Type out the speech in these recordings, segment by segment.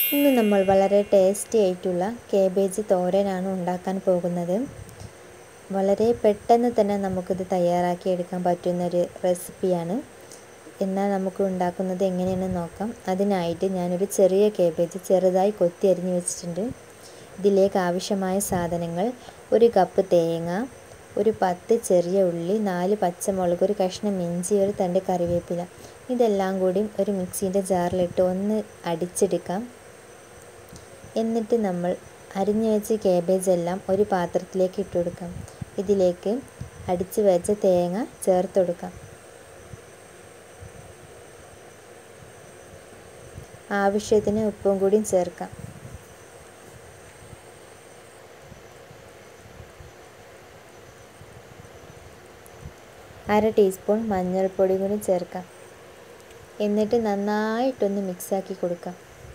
ഇന്ന് നമ്മൾ വളരെ ടേസ്റ്റി ആയിട്ടുള്ള കേബേജ് തോരനാണ് ഉണ്ടാക്കാൻ പോകുന്നത് വളരെ പെട്ടെന്ന് തന്നെ നമുക്കിത് തയ്യാറാക്കി എടുക്കാൻ പറ്റുന്നൊരു റെസിപ്പിയാണ് എന്നാൽ നമുക്ക് ഉണ്ടാക്കുന്നത് എങ്ങനെയാണെന്ന് നോക്കാം അതിനായിട്ട് ഞാനൊരു ചെറിയ കേബേജ് ചെറുതായി കൊത്തി അരിഞ്ഞ് വെച്ചിട്ടുണ്ട് ഇതിലേക്ക് ആവശ്യമായ സാധനങ്ങൾ ഒരു കപ്പ് തേങ്ങ ഒരു പത്ത് ചെറിയ ഉള്ളി നാല് പച്ചമുളക് ഒരു കഷ്ണം ഇഞ്ചി ഒരു തണ്ട് കറിവേപ്പില ഇതെല്ലാം കൂടി ഒരു മിക്സീൻ്റെ ജാറിലിട്ട് ഒന്ന് അടിച്ചെടുക്കാം എന്നിട്ട് നമ്മൾ അരിഞ്ഞു വെച്ച കേബേജ് എല്ലാം ഒരു പാത്രത്തിലേക്ക് ഇട്ട് കൊടുക്കാം ഇതിലേക്ക് അടിച്ചു വെച്ച തേങ്ങ ചേർത്ത് കൊടുക്കാം ആവശ്യത്തിന് ഉപ്പും കൂടി ചേർക്കാം അര ടീസ്പൂൺ മഞ്ഞൾപ്പൊടി കൂടി ചേർക്കാം എന്നിട്ട് നന്നായിട്ടൊന്ന് മിക്സാക്കി കൊടുക്കാം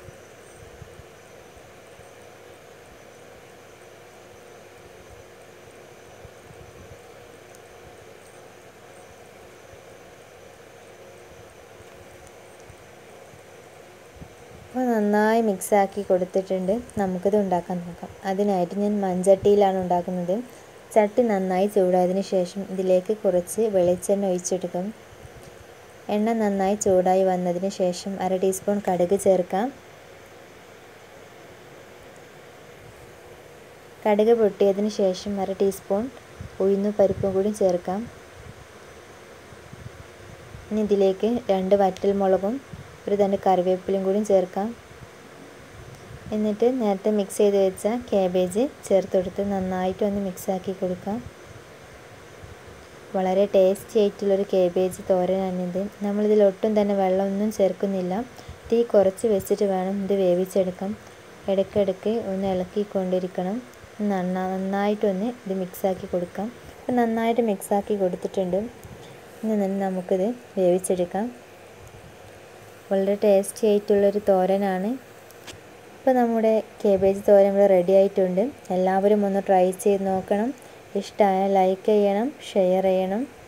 അപ്പോൾ നന്നായി മിക്സാക്കി കൊടുത്തിട്ടുണ്ട് നമുക്കിത് ഉണ്ടാക്കാൻ നോക്കാം അതിനായിട്ട് ഞാൻ മൺചട്ടിയിലാണ് ഉണ്ടാക്കുന്നത് ചട്ടി നന്നായി ചൂടായതിന് ശേഷം ഇതിലേക്ക് കുറച്ച് വെളിച്ചെണ്ണ ഒഴിച്ചെടുക്കും എണ്ണ നന്നായി ചൂടായി വന്നതിന് ശേഷം അര ടീസ്പൂൺ കടുക് ചേർക്കാം കടുക് പൊട്ടിയതിന് ശേഷം അര ടീസ്പൂൺ ഉഴുന്നു പരിപ്പും കൂടി ചേർക്കാം ഇനി ഇതിലേക്ക് രണ്ട് വറ്റൽ മുളകും ഒരു തണ്ട് കറിവേപ്പിലയും കൂടി ചേർക്കാം എന്നിട്ട് നേരത്തെ മിക്സ് ചെയ്ത് വെച്ച കാബേജ് ചേർത്ത് കൊടുത്ത് നന്നായിട്ട് ഒന്ന് മിക്സാക്കി കൊടുക്കാം വളരെ ടേസ്റ്റി ആയിട്ടുള്ളൊരു കേബേജ് തോരനാണിത് നമ്മളിതിൽ ഒട്ടും തന്നെ വെള്ളമൊന്നും ചേർക്കുന്നില്ല തീ കുറച്ച് വെച്ചിട്ട് വേണം ഇത് വേവിച്ചെടുക്കാം ഇടയ്ക്കിടയ്ക്ക് ഒന്ന് ഇളക്കിക്കൊണ്ടിരിക്കണം നന്നായിട്ടൊന്ന് ഇത് മിക്സാക്കി കൊടുക്കാം അപ്പം നന്നായിട്ട് മിക്സാക്കി കൊടുത്തിട്ടുണ്ട് ഇനി തന്നെ നമുക്കിത് വേവിച്ചെടുക്കാം വളരെ ടേസ്റ്റി ആയിട്ടുള്ളൊരു തോരനാണ് ഇപ്പോൾ നമ്മുടെ കേബേജ് തോരൻ ഇവിടെ റെഡി ആയിട്ടുണ്ട് എല്ലാവരും ഒന്ന് ട്രൈ ചെയ്ത് നോക്കണം ഇഷ്ടമായാൽ ലൈക്ക് ചെയ്യണം ഷെയർ ചെയ്യണം